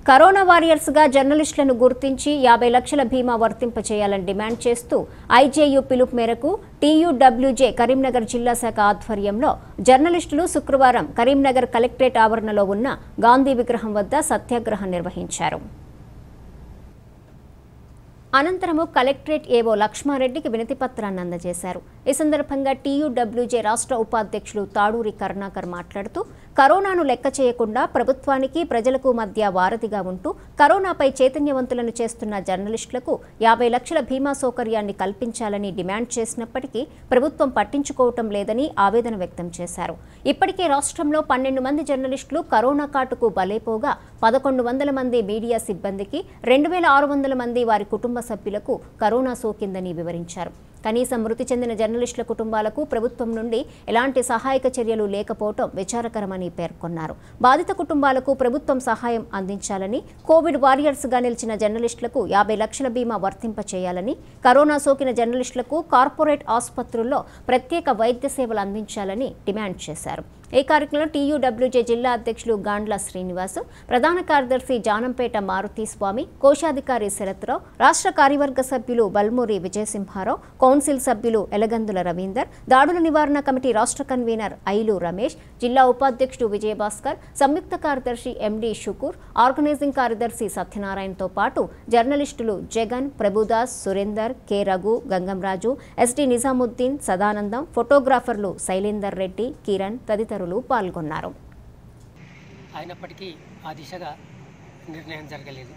corona warriors గా జర్నలిస్టులను గుర్తించి యాభై లక్షల బీమా వర్తింపచేయాలని డిమాండ్ చేస్తూ ఐజేయు పిలుపు మేరకు టీయూడబ్ల్యూజే కరీంనగర్ జిల్లా శాఖ ఆధ్వర్యంలో జర్నలిస్టులు శుక్రవారం కరీంనగర్ కలెక్టరేట్ ఆవరణలో ఉన్న గాంధీ విగ్రహం వద్ద సత్యాగ్రహం నిర్వహించారు అనంతరము కలెక్టరేట్ ఏవో లక్ష్మారెడ్డికి వినతి పత్రాన్ని అందజేశారు ఈ సందర్భంగా టీయూడబ్ల్యూజే రాష్ట్ర ఉపాధ్యక్షులు తాడూరి కరుణాకర్ మాట్లాడుతూ కరోనాను లెక్క చేయకుండా ప్రభుత్వానికి ప్రజలకు మధ్య వారధిగా ఉంటూ కరోనాపై చైతన్యవంతులను చేస్తున్న జర్నలిస్టులకు యాభై లక్షల బీమా సౌకర్యాన్ని కల్పించాలని డిమాండ్ చేసినప్పటికీ ప్రభుత్వం పట్టించుకోవటం లేదని ఆవేదన వ్యక్తం చేశారు ఇప్పటికే రాష్ట్రంలో పన్నెండు మంది జర్నలిస్టులు కరోనా కాటుకు బలైపోగా పదకొండు వందల మంది మీడియా సిబ్బందికి రెండు వేల ఆరు వందల మంది వారి కుటుంబ సభ్యులకు కరోనా సోకిందని వివరించారు కనీసం మృతి చెందిన జర్నలిస్టుల కుటుంబాలకు ప్రభుత్వం నుండి ఎలాంటి సహాయక చర్యలు లేకపోవటం విచారకరమని పేర్కొన్నారు బాధిత కుటుంబాలకు ప్రభుత్వం సహాయం అందించాలని కోవిడ్ వారియర్స్గా నిలిచిన జర్నలిస్టులకు యాభై లక్షల బీమా వర్తింప చేయాలని కరోనా సోకిన జర్నలిస్టులకు కార్పొరేట్ ఆసుపత్రుల్లో ప్రత్యేక వైద్య సేవలు అందించాలని డిమాండ్ చేశారు ఈ కార్యక్రమంలో టీయూడబ్ల్యూజే జిల్లా అధ్యక్షులు గాండ్ల శ్రీనివాస్ ప్రధాన కార్యదర్శి జానంపేట మారుతి స్వామి కోశాధికారి శరత్రావు రాష్ట్ర కార్యవర్గ సభ్యులు బల్మూరి విజయసింహారావు కౌన్సిల్ సభ్యులు ఎలగందుల రవీందర్ దాడుల నివారణ కమిటీ రాష్ట్ర కన్వీనర్ ఐలు రమేష్ జిల్లా ఉపాధ్యక్షుడు విజయభాస్కర్ సంయుక్త కార్యదర్శి ఎండి షుకూర్ ఆర్గనైజింగ్ కార్యదర్శి సత్యనారాయణతో పాటు జర్నలిస్టులు జగన్ ప్రభుదాస్ సురేందర్ కె రఘు గంగంరాజు ఎస్డి నిజాముద్దీన్ సదానందం ఫోటోగ్రాఫర్లు శైలేందర్ రెడ్డి కిరణ్ తదితరులు పాల్గొన్నారు అయినప్పటికీ ఆ దిశగా నిర్ణయం జరగలేదు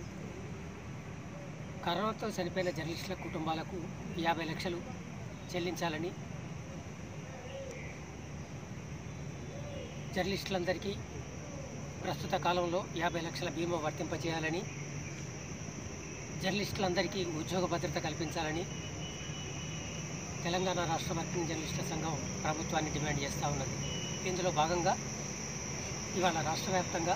కరోనాతో చనిపోయిన జర్నలిస్టుల కుటుంబాలకు యాభై లక్షలు చెల్లించాలని జర్నలిస్టులందరికీ ప్రస్తుత కాలంలో యాభై లక్షల బీమా వర్తింపజేయాలని జర్నలిస్టులందరికీ ఉద్యోగ భద్రత కల్పించాలని తెలంగాణ రాష్ట్ర వర్కింగ్ జర్నలిస్టుల సంఘం ప్రభుత్వాన్ని డిమాండ్ చేస్తూ ఉన్నది ఇందులో భాగంగా ఇవాళ రాష్ట్ర వ్యాప్తంగా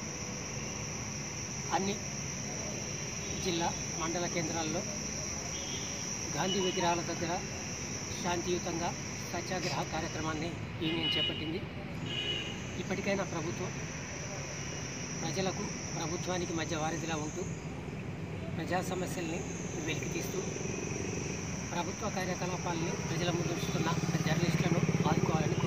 అన్ని జిల్లా మండల కేంద్రాల్లో గాంధీ విగ్రహాల దగ్గర శాంతియుతంగా సత్యాగ్రహ కార్యక్రమాన్ని యూనియన్ చేపట్టింది ఇప్పటికైనా ప్రభుత్వం ప్రజలకు ప్రభుత్వానికి మధ్య వారధిలా ఉంటూ ప్రజా సమస్యల్ని వెలికి తీస్తూ ప్రభుత్వ కార్యకలాపాలని ప్రజల ముందు ఉంచుతున్న జర్నలిస్టులను ఆదుకోవాలని